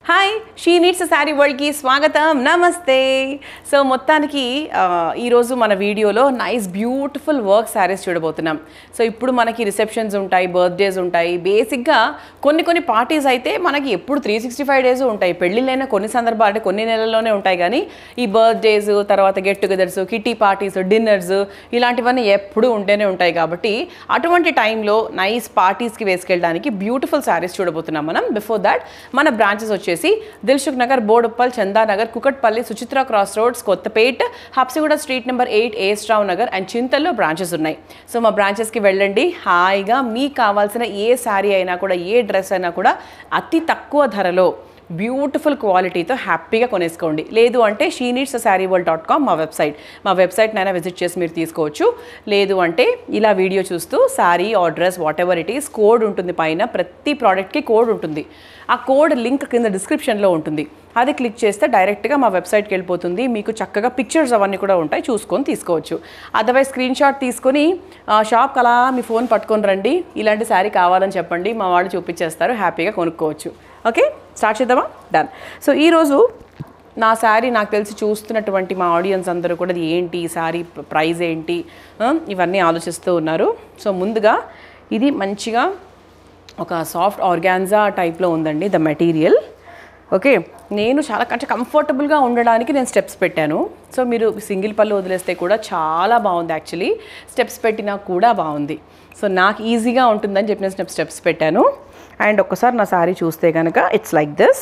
hi she needs sari వరల్డ్కి స్వాగతం నమస్తే సో మొత్తానికి ఆ, ఈరోజు మన వీడియోలో నైస్ బ్యూటిఫుల్ వర్క్ శారీస్ చూడబోతున్నాం సో ఇప్పుడు మనకి రిసెప్షన్స్ ఉంటాయి బర్త్డేస్ ఉంటాయి బేసిక్గా కొన్ని కొన్ని పార్టీస్ అయితే మనకి ఎప్పుడు త్రీ సిక్స్టీ ఫైవ్ డేస్ ఉంటాయి పెళ్ళిళ్ళైనా కొన్ని సందర్భాలు అంటే కొన్ని నెలల్లోనే ఉంటాయి కానీ ఈ బర్త్డేస్ తర్వాత get togethers kitty parties dinners ఇలాంటివన్నీ ఎప్పుడూ ఉంటూనే ఉంటాయి కాబట్టి అటువంటి టైంలో నైస్ పార్టీస్కి వేసుకెళ్ళడానికి బ్యూటిఫుల్ శారీస్ చూడబోతున్నాం మనం బిఫోర్ దాట్ మన బ్రాంచెస్ వచ్చేసి Dilsukh Nagar Boduppal Chandanagar Kukatpally Suchitra cross roads Kothapet Habsiguda street number eight S Rao Nagar and చింతల్లో బ్రాంచెస్ ఉన్నాయి సో మా బ్రాంచెస్కి వెళ్ళండి హాయిగా మీకు కావాల్సిన ఏ శారీ అయినా కూడా ఏ డ్రెస్ అయినా కూడా అతి తక్కువ ధరలో బ్యూటిఫుల్ క్వాలిటీతో హ్యాపీగా కొనేసుకోండి లేదు అంటే she needs sari world dot com మా వెబ్సైట్ మా వెబ్సైట్నైనా విజిట్ చేసి మీరు తీసుకోవచ్చు లేదు అంటే ఇలా వీడియో చూస్తూ sari or dress whatever it is code ఉంటుంది పైన ప్రతి ప్రోడక్ట్కి కోడ్ ఉంటుంది ఆ కోడ్ లింక్ కింద డిస్క్రిప్షన్లో ఉంటుంది అది క్లిక్ చేస్తే డైరెక్ట్గా మా వెబ్సైట్కి వెళ్ళిపోతుంది మీకు చక్కగా పిక్చర్స్ అవన్నీ కూడా ఉంటాయి చూసుకొని తీసుకోవచ్చు అదర్వైజ్ స్క్రీన్ షాట్ తీసుకొని ఆ, షాప్కి అలా మీ ఫోన్ పట్టుకొని రండి ఇలాంటి శారీ కావాలని చెప్పండి మా వాళ్ళు చూపించేస్తారు హ్యాపీగా కొనుక్కోవచ్చు ఓకే స్టార్ట్ చేద్దామా డన్ సో ఈరోజు నా శారీ నాకు తెలిసి చూస్తున్నటువంటి మా ఆడియన్స్ అందరూ కూడా ఇది ఏంటి ఈ శారీ ప్రైస్ ఏంటి ఆ, ఇవన్నీ ఆలోచిస్తూ ఉన్నారు సో ముందుగా ఇది మంచిగా ఒక సాఫ్ట్ ఆర్గాన్జా టైప్లో ఉందండి ద మెటీరియల్ ఓకే నేను చాలా అంటే కంఫర్టబుల్గా ఉండడానికి నేను స్టెప్స్ పెట్టాను సో మీరు సింగిల్ పళ్ళు వదిలేస్తే కూడా చాలా బాగుంది యాక్చువల్లీ స్టెప్స్ పెట్టినా కూడా బాగుంది సో నాకు ఈజీగా ఉంటుందని చెప్పిన స్టెప్ స్టెప్స్ పెట్టాను అండ్ ఒక్కసారి నా శారీ చూస్తే కనుక ఇట్స్ లైక్ దిస్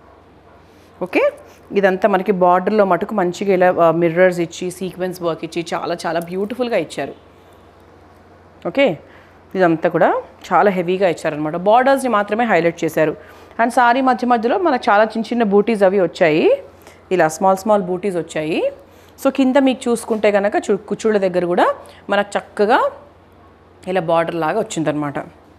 ఓకే ఇదంతా మనకి బార్డర్లో మటుకు మంచిగా ఇలా మిర్రర్స్ ఇచ్చి సీక్వెన్స్ వర్క్ ఇచ్చి చాలా చాలా బ్యూటిఫుల్గా ఇచ్చారు ఓకే ఇదంతా కూడా చాలా హెవీగా ఇచ్చారనమాట బార్డర్స్ని మాత్రమే హైలైట్ చేశారు అండ్ సారీ మధ్య మధ్యలో మనకు చాలా చిన్న చిన్న బూటీస్ అవి వచ్చాయి ఇలా స్మాల్ స్మాల్ బూటీస్ వచ్చాయి సో కింద మీకు చూసుకుంటే కనుక చు కుచ్చుళ్ళ దగ్గర కూడా మనకు చక్కగా ఇలా బార్డర్ లాగా వచ్చిందనమాట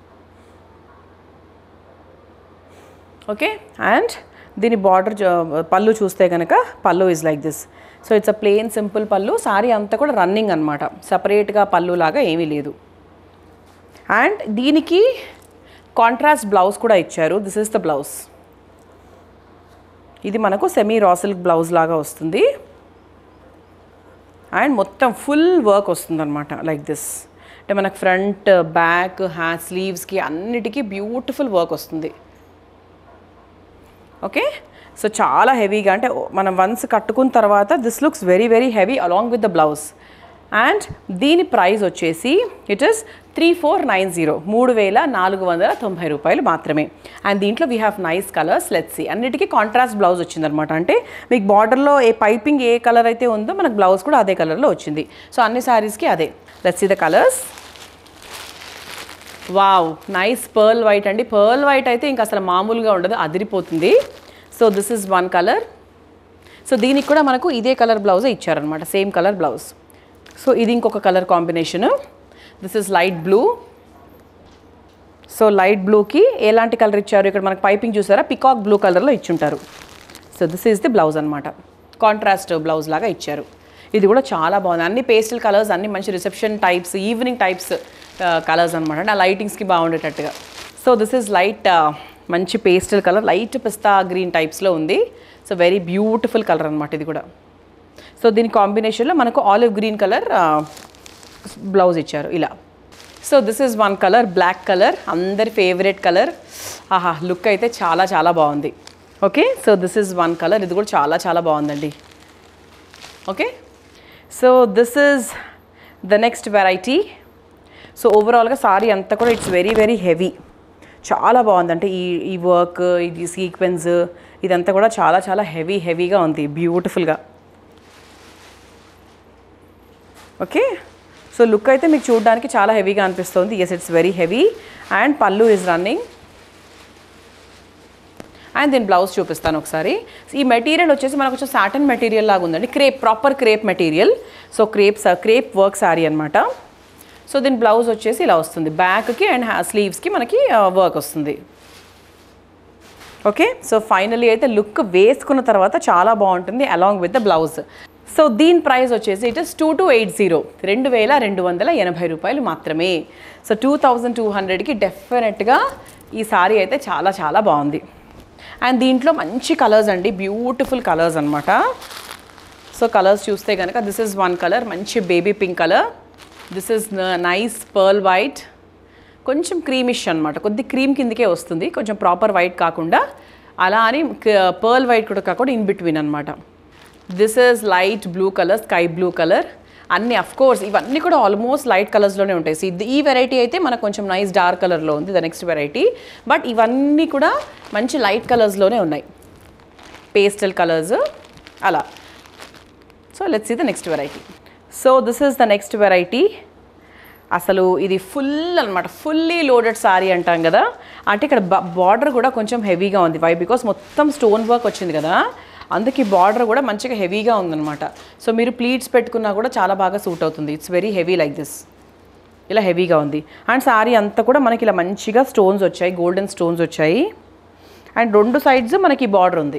ఓకే అండ్ దీని బార్డర్ పళ్ళు చూస్తే కనుక pallu is like this so it's a plain simple pallu sari అంతా కూడా రన్నింగ్ అనమాట సపరేట్గా పళ్ళు లాగా ఏమీ లేదు అండ్ దీనికి కాంట్రాస్ట్ బ్లౌజ్ కూడా ఇచ్చారు దిస్ ఇస్ ద బ్లౌజ్ ఇది మనకు సెమీ రాసిల్క్ బ్లౌజ్ లాగా వస్తుంది అండ్ మొత్తం ఫుల్ వర్క్ వస్తుందన్నమాట లైక్ దిస్ అంటే మనకు ఫ్రంట్ బ్యాక్ హ్యాండ్ స్లీవ్స్కి అన్నిటికీ బ్యూటిఫుల్ వర్క్ వస్తుంది ఓకే సో చాలా హెవీగా అంటే మనం వన్స్ కట్టుకున్న తర్వాత this looks very very heavy along with the blouse and దీని ప్రైస్ వచ్చేసి it is three four nine zero మూడు వేల నాలుగు వందల తొంభై రూపాయలు మాత్రమే అండ్ దీంట్లో we have nice colours let's అన్నిటికీ కాంట్రాస్ట్ బ్లౌజ్ వచ్చిందనమాట అంటే మీకు బార్డర్లో ఏ పైపింగ్ ఏ కలర్ అయితే ఉందో మనకు బ్లౌజ్ కూడా అదే కలర్లో వచ్చింది సో అన్ని శారీస్కి అదే let's the colours wow nice pearl white అండి పర్ల్ వైట్ అయితే ఇంకా అసలు మామూలుగా ఉండదు అదిరిపోతుంది so this is one colour so దీనికి కూడా మనకు ఇదే కలర్ బ్లౌజే ఇచ్చారనమాట సేమ్ కలర్ బ్లౌజ్ సో ఇది ఇంకొక colour combination this is light blue so light బ్లూకి ఎలాంటి కలర్ ఇచ్చారు ఇక్కడ మనకు పైపింగ్ చూసారా పికాక్ బ్లూ కలర్లో ఇచ్చుంటారు so this is the blouse అనమాట కాంట్రాస్ట్ బ్లౌజ్ లాగా ఇచ్చారు ఇది కూడా చాలా బాగుంది అన్ని పేస్టల్ కలర్స్ అన్ని మంచి reception types evening types colours అనమాట అంటే ఆ లైటింగ్స్కి బాగుండేటట్టుగా సో దిస్ ఈజ్ లైట్ మంచి pastel colour light pista green టైప్స్లో ఉంది సో వెరీ బ్యూటిఫుల్ కలర్ అనమాట ఇది కూడా సో దీని కాంబినేషన్లో మనకు ఆలివ్ గ్రీన్ కలర్ బ్లౌజ్ ఇచ్చారు ఇలా so this is one colour black colour అందరి ఫేవరెట్ కలర్ ఆహా లుక్ అయితే చాలా చాలా బాగుంది okay so this is one colour ఇది కూడా చాలా చాలా బాగుందండి okay so this is the next variety so ఓవరాల్గా సారీ అంతా కూడా ఇట్స్ వెరీ వెరీ హెవీ చాలా బాగుంది అంటే ఈ ఈ వర్క్ ఇది సీక్వెన్స్ ఇదంతా కూడా చాలా చాలా హెవీ హెవీగా ఉంది బ్యూటిఫుల్గా ఓకే సో లుక్ అయితే మీకు చూడడానికి చాలా హెవీగా అనిపిస్తుంది yes it's very heavy and pallu is running and దీని బ్లౌజ్ చూపిస్తాను ఒకసారి ఈ మెటీరియల్ వచ్చేసి మనకు కొంచెం సాటన్ మెటీరియల్ లాగా ఉందండి crepe proper crepe material so crepe crepe work sari అనమాట సో దీని బ్లౌజ్ వచ్చేసి ఇలా వస్తుంది బ్యాక్కి అండ్ స్లీవ్స్కి మనకి వర్క్ వస్తుంది ఓకే సో ఫైనలీ అయితే లుక్ వేసుకున్న తర్వాత చాలా బాగుంటుంది along with the blouse so దీని ప్రైస్ వచ్చేసి it is two two eight zero రెండు వేల రెండు వందల ఎనభై రూపాయలు మాత్రమే సో టూ థౌజండ్ టూ హండ్రెడ్కి డెఫినెట్గా ఈ సారీ అయితే చాలా చాలా బాగుంది అండ్ దీంట్లో మంచి కలర్స్ అండి బ్యూటిఫుల్ కలర్స్ అనమాట సో కలర్స్ చూస్తే కనుక దిస్ ఇస్ వన్ కలర్ మంచి baby pink colour this is nice pearl white కొంచెం క్రీమిష్ అనమాట కొద్ది క్రీమ్ కిందకే వస్తుంది కొంచెం ప్రాపర్ వైట్ కాకుండా అలా అని పర్ల్ వైట్ కూడా కాకుండా ఇన్ బిట్వీన్ అనమాట this is light blue colour sky blue colour అన్ని అఫ్ కోర్స్ ఇవన్నీ కూడా ఆల్మోస్ట్ లైట్ కలర్స్లోనే ఉంటాయి సో ఇది ఈ వెరైటీ అయితే మనకు కొంచెం నైస్ డార్క్ కలర్లో ఉంది ద నెక్స్ట్ వెరైటీ బట్ ఇవన్నీ కూడా మంచి లైట్ కలర్స్లోనే ఉన్నాయి పేస్టల్ కలర్స్ అలా so let's see the next variety so this is the next variety అసలు ఇది ఫుల్ అనమాట ఫుల్లీ లోడెడ్ సారీ అంటాం కదా అంటే ఇక్కడ బార్డర్ కూడా కొంచెం హెవీగా ఉంది వై బికాస్ మొత్తం స్టోన్ వర్క్ వచ్చింది కదా అందుకే బార్డర్ కూడా మంచిగా హెవీగా ఉందన్నమాట సో మీరు ప్లీట్స్ పెట్టుకున్నా కూడా చాలా బాగా సూట్ అవుతుంది it's very heavy like this ఇలా హెవీగా ఉంది అండ్ సారీ అంతా కూడా మనకి ఇలా మంచిగా స్టోన్స్ వచ్చాయి గోల్డెన్ స్టోన్స్ వచ్చాయి అండ్ రెండు సైడ్స్ మనకి బార్డర్ ఉంది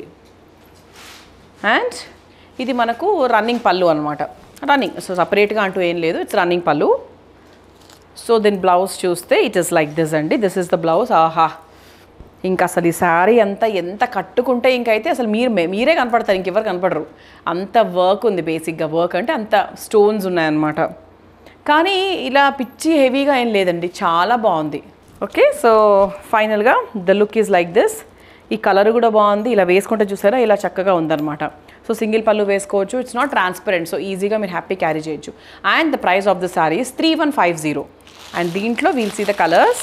అండ్ ఇది మనకు రన్నింగ్ పళ్ళు అనమాట రన్నింగ్ సో సపరేట్గా అంటూ ఏం లేదు ఇట్స్ రన్నింగ్ పళ్ళు సో దీని బ్లౌజ్ చూస్తే ఇట్ ఇస్ లైక్ దిస్ అండి దిస్ ఇస్ ద బ్లౌజ్ ఆహా ఇంకా అసలు ఈ శారీ అంతా ఎంత కట్టుకుంటే ఇంకైతే అసలు మీరు మీరే కనపడతారు ఇంకెవరు కనపడరు అంత వర్క్ ఉంది బేసిక్గా వర్క్ అంటే అంత స్టోన్స్ ఉన్నాయన్నమాట కానీ ఇలా పిచ్చి హెవీగా ఏం లేదండి చాలా బాగుంది ఓకే సో ఫైనల్గా the look is like this ఈ కలర్ కూడా బాగుంది ఇలా వేసుకుంటే చూసారా ఇలా చక్కగా ఉందన్నమాట సో సింగిల్ పళ్ళు వేసుకోవచ్చు ఇట్స్ నాట్ ట్రాన్స్పరెంట్ సో ఈజీగా మీరు హ్యాపీ క్యారీ చేయొచ్చు and the price of the saris three one five zero and దీంట్లో వీల్ సీ ద కలర్స్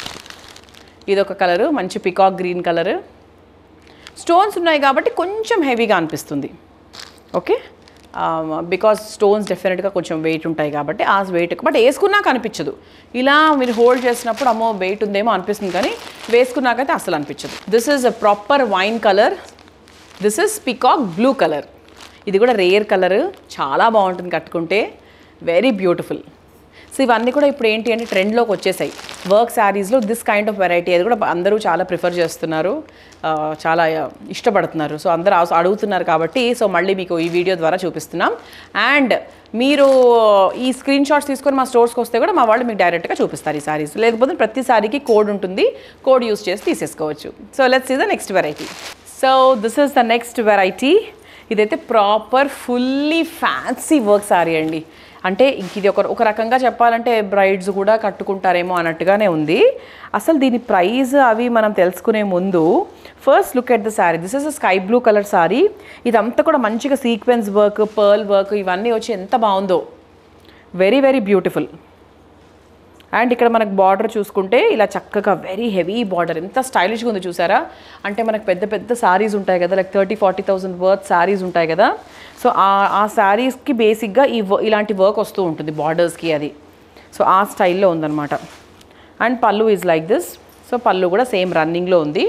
ఇది ఒక కలరు మంచి పికాక్ గ్రీన్ కలర్ స్టోన్స్ ఉన్నాయి కాబట్టి కొంచెం హెవీగా అనిపిస్తుంది ఓకే బికాస్ స్టోన్స్ డెఫినెట్గా కొంచెం వెయిట్ ఉంటాయి కాబట్టి ఆ వెయిట్ బట్ వేసుకున్నాక అనిపించదు ఇలా మీరు హోల్డ్ చేసినప్పుడు అమ్మో వెయిట్ ఉందేమో అనిపిస్తుంది కానీ వేసుకున్నాకైతే అసలు అనిపించదు this is a proper wine colour this is peacock blue colour ఇది కూడా రేర్ కలర్ చాలా బాగుంటుంది కట్టుకుంటే వెరీ బ్యూటిఫుల్ సో ఇవన్నీ కూడా ఇప్పుడు ఏంటి అంటే ట్రెండ్లోకి వచ్చేసాయి వర్క్ శారీస్లో దిస్ కైండ్ ఆఫ్ వెరైటీ అది కూడా అందరూ చాలా ప్రిఫర్ చేస్తున్నారు ఆ, చాలా ఇష్టపడుతున్నారు సో అందరూ అవ- అడుగుతున్నారు కాబట్టి సో మళ్ళీ మీకు ఈ వీడియో ద్వారా చూపిస్తున్నాం అండ్ మీరు ఈ స్క్రీన్ షాట్స్ తీసుకొని మా స్టోర్స్కి వస్తే కూడా మా వాళ్ళు మీకు డైరెక్ట్గా చూపిస్తారు ఈ సారీస్ లేకపోతే ప్రతి సారీకి కోడ్ ఉంటుంది కోడ్ యూస్ చేసి తీసేసుకోవచ్చు so let's see the next variety so this is the next variety ఇదైతే proper fully fancy work sari అండి అంటే ఇంక ఇది ఒక ఒక రకంగా చెప్పాలంటే బ్రైడ్స్ కూడా కట్టుకుంటారేమో అన్నట్టుగానే ఉంది అసలు దీని ప్రైస్ అవి మనం తెలుసుకునే ముందు first look at the sari this is a sky blue colour sari ఇదంతా కూడా మంచిగా సీక్వెన్స్ వర్క్ పర్ల్ వర్క్ ఇవన్నీ వచ్చి ఎంత బాగుందో వెరీ వెరీ బ్యూటిఫుల్ అండ్ ఇక్కడ మనకు బార్డర్ చూసుకుంటే ఇలా చక్కగా వెరీ హెవీ బార్డర్ ఎంత స్టైలిష్గా ఉంది చూసారా అంటే మనకు పెద్ద పెద్ద సారీస్ ఉంటాయి కదా like thirty forty thousand worth saris ఉంటాయి కదా సో ఆ ఆ శారీస్కి బేసిక్గా ఈ వ- ఇలాంటి వర్క్ వస్తూ ఉంటుంది బార్డర్స్కి అది సో ఆ స్టైల్లో ఉందన్నమాట అండ్ పళ్ళు ఈజ్ లైక్ దిస్ సో పళ్ళు కూడా సేమ్ రన్నింగ్లో ఉంది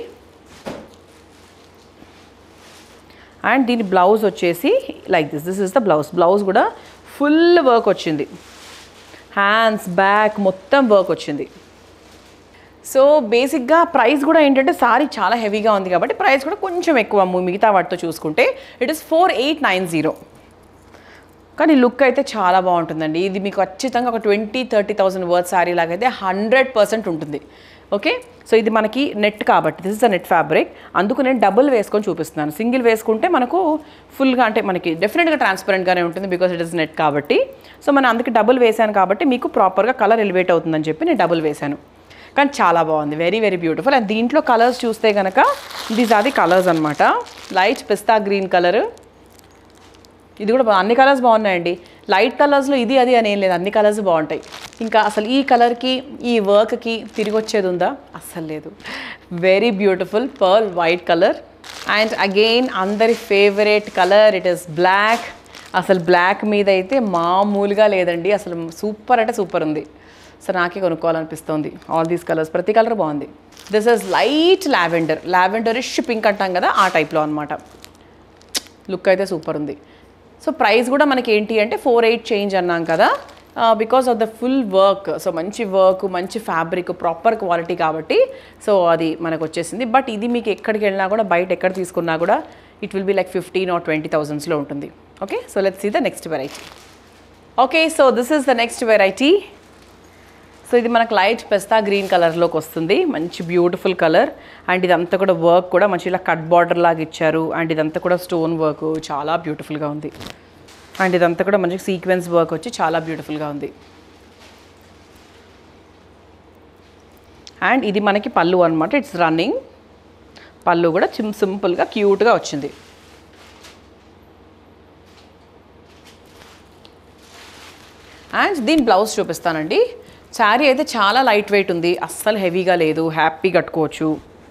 అండ్ దీని బ్లౌజ్ వచ్చేసి like this this is the blouse blouse కూడా ఫుల్ వర్క్ వచ్చింది హ్యాండ్స్ బ్యాక్ మొత్తం వర్క్ వచ్చింది సో బేసిక్గా ప్రైస్ కూడా ఏంటంటే సారీ చాలా హెవీగా ఉంది కాబట్టి ప్రైస్ కూడా కొంచెం ఎక్కువ ము- మిగతా వాటితో చూసుకుంటే it is four eight nine zero కానీ లుక్ అయితే చాలా బాగుంటుందండి ఇది మీకు ఖచ్చితంగా ఒక twenty thirty thousand worth sari లాగైతే హండ్రెడ్ పర్సెంట్ ఉంటుంది ఓకే సో ఇది మనకి నెట్ కాబట్టి this is the net fabric అందుకు నేను డబుల్ వేసుకొని చూపిస్తున్నాను సింగిల్ వేసుకుంటే మనకు ఫుల్గా అంటే మనకి డెఫినెట్గా ట్రాన్స్పరెంట్గానే ఉంటుంది బికాస్ ఇట్ ఇస్ నెట్ కాబట్టి సో మనం అందుకే డబుల్ వేసాను కాబట్టి మీకు ప్రాపర్గా కలర్ ఎలివేట్ అవుతుందని చెప్పి నేను డబుల్ వేశాను కానీ చాలా బాగుంది వెరీ వెరీ బ్యూటిఫుల్ అండ్ దీంట్లో కలర్స్ చూస్తే కనుక దీస్ ఆర్ ది కలర్స్ అనమాట లైట్ పిస్తా గ్రీన్ కలర్ ఇది కూడా బా- అన్ని కలర్స్ బాగున్నాయండి లైట్ కలర్స్లో ఇది అది అని ఏం లేదు అన్ని కలర్స్ బాగుంటాయి ఇంకా అసలు ఈ కలర్కి ఈ వర్క్కి తిరిగి వచ్చేది ఉందా అస్సలు లేదు very beautiful pearl white colour and again అందరి favourite colour it is black అసలు బ్లాక్ మీద అయితే మామూలుగా లేదండి అసలు సూపర్ అంటే సూపర్ ఉంది సో నాకే కొనుక్కోవాలనిపిస్తుంది ఆల్ దీస్ కలర్స్ ప్రతి కలర్ బాగుంది this is light lavender lavenderish pink అంటాం కదా ఆ టైప్లో అనమాట లుక్ అయితే సూపర్ ఉంది సో ప్రైస్ కూడా మనకి ఏంటి అంటే ఫోర్ ఎయిట్ చేంజ్ అన్నాం కదా because of the full work so మంచి వర్క్ మంచి ఫ్యాబ్రిక్ ప్రాపర్ క్వాలిటీ కాబట్టి సో అది మనకు వచ్చేసింది బట్ ఇది మీకు ఎక్కడికి వెళ్ళినా కూడా బయట ఎక్కడ తీసుకున్నా కూడా it will be like fifteen or twenty థౌసండ్స్లో ఉంటుంది okay so let's see the next variety okay so this is the next variety so ఇది మనకు లైట్ పెస్తా గ్రీన్ కలర్లోకి వస్తుంది మంచి బ్యూటిఫుల్ కలర్ అండ్ ఇదంతా కూడా వర్క్ కూడా మంచి ఇలా కట్ బార్డర్ లాగా ఇచ్చారు అండ్ ఇదంతా కూడా స్టోన్ వర్క్ చాలా బ్యూటిఫుల్గా ఉంది అండ్ ఇదంతా కూడా మంచి సీక్వెన్స్ వర్క్ వచ్చి చాలా బ్యూటిఫుల్గా ఉంది అండ్ ఇది మనకి పళ్ళు అనమాట ఇట్స్ రన్నింగ్ పళ్ళు కూడా చిమ్ సింపుల్గా క్యూట్గా వచ్చింది అండ్ దీని బ్లౌజ్ చూపిస్తానండి శారీ అయితే చాలా లైట్ వెయిట్ ఉంది అస్సలు హెవీగా లేదు హ్యాపీ కట్టుకోవచ్చు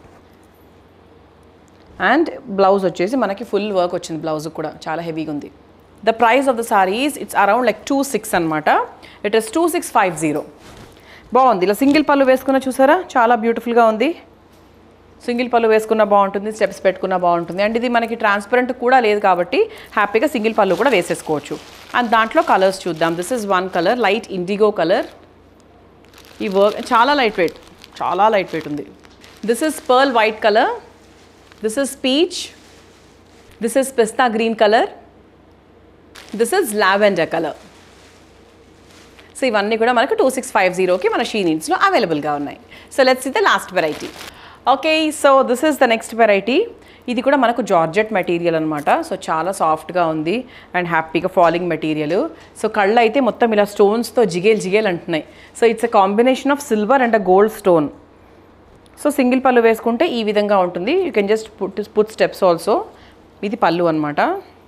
అండ్ బ్లౌజ్ వచ్చేసి మనకి ఫుల్ వర్క్ వచ్చింది బ్లౌజ్ కూడా చాలా హెవీగా ఉంది the price of the saris it's around like two six అనమాట it is two six five zero బాగుంది ఇలా సింగిల్ పళ్ళు వేసుకున్న చూసారా చాలా బ్యూటిఫుల్గా ఉంది సింగిల్ పళ్ళు వేసుకున్న బాగుంటుంది స్టెప్స్ పెట్టుకున్న బాగుంటుంది అండ్ ఇది మనకి ట్రాన్స్పరెంట్ కూడా లేదు కాబట్టి హ్యాపీగా సింగిల్ పళ్ళు కూడా వేసేసుకోవచ్చు అండ్ దాంట్లో కలర్స్ చూద్దాం this is one colour light indigo colour ఈ వర్క్ చాలా లైట్ వెయిట్ చాలా లైట్ వెయిట్ ఉంది this is pearl white colour this is peach this is pista green colour this is lavender colour so ఇవన్నీ కూడా మనకు two six five జీరోకి మన she నీడ్స్లో అవైలబుల్గా ఉన్నాయి so let's see the last variety okay so this is the next variety ఇది కూడా మనకు జార్జెట్ మెటీరియల్ అనమాట సో చాలా సాఫ్ట్గా ఉంది అండ్ హ్యాపీగా ఫాలింగ్ మెటీరియల్ సో కళ్ళు అయితే మొత్తం ఇలా స్టోన్స్తో జిగేల్ జిగేల్ అంటున్నాయి so it's a combination of silver and a gold stone so single pallu వేసుకుంటే ఈ విధంగా ఉంటుంది you can just put put steps also ఇది పళ్ళు అనమాట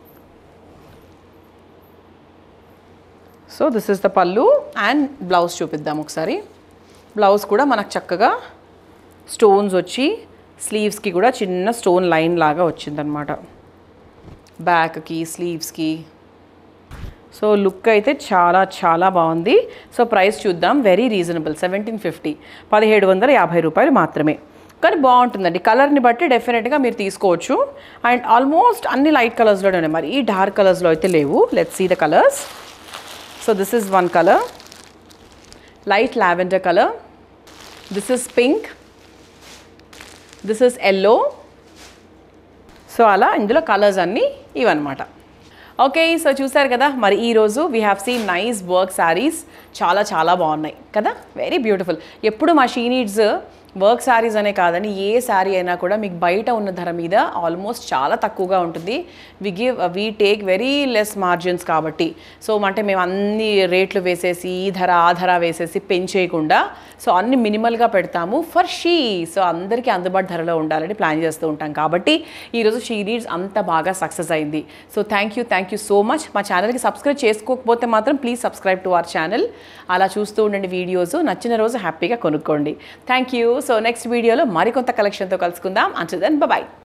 so this is the pallu and blouse చూపిద్దాం ఒకసారి బ్లౌజ్ కూడా మనకు చక్కగా స్టోన్స్ వచ్చి స్లీవ్స్కి కూడా చిన్న స్టోన్ లైన్ లాగా వచ్చిందనమాట బ్యాక్కి స్లీవ్స్కి సో లుక్ అయితే చాలా చాలా బాగుంది సో ప్రైస్ చూద్దాం వెరీ రీజనబుల్ సెవెంటీన్ ఫిఫ్టీ పదిహేడు వందల యాభై రూపాయలు మాత్రమే కానీ బాగుంటుందండి కలర్ని బట్టి డెఫినెట్గా మీరు తీసుకోవచ్చు అండ్ ఆల్మోస్ట్ అన్ని లైట్ కలర్స్లోనే ఉన్నాయి మరి ఈ డార్క్ కలర్స్లో అయితే లేవు let's see the colours so this is one colour light lavender colour this is pink this is yellow so అలా ఇందులో కలర్స్ అన్నీ ఇవన్నమాట ఓకే సో చూసారు కదా మరి ఈరోజు we have seen nice work saris చాలా చాలా బాగున్నాయి కదా వెరీ బ్యూటిఫుల్ ఎప్పుడు మా షీ నీడ్స్ వర్క్ శారీస్ అనే కాదని ఏ శారీ అయినా కూడా మీకు బయట ఉన్న ధర మీద ఆల్మోస్ట్ చాలా తక్కువగా ఉంటుంది we give we take very less margins కాబట్టి సో అంటే మేము అన్ని రేట్లు వేసేసి ఈ ధర ఆ ధర వేసేసి పెంచేయకుండా సో అన్ని మినిమల్గా పెడతాము ఫర్ షీ సో అందరికీ అందుబాటు ధరలో ఉండాలని ప్లాన్ చేస్తూ ఉంటాం కాబట్టి ఈరోజు షీ నీడ్స్ అంత బాగా సక్సెస్ అయింది so thank you thank you so much మా ఛానల్కి సబ్స్క్రైబ్ చేసుకోకపోతే మాత్రం please subscribe to our channel అలా చూస్తూ ఉండండి వీడియోస్ నచ్చిన రోజు హ్యాపీగా కొనుక్కోండి థ్యాంక్ యూ సో నెక్స్ట్ వీడియోలో మరికొంత కలెక్షన్తో కలుసుకుందాం అంటు దెన్ బాయ్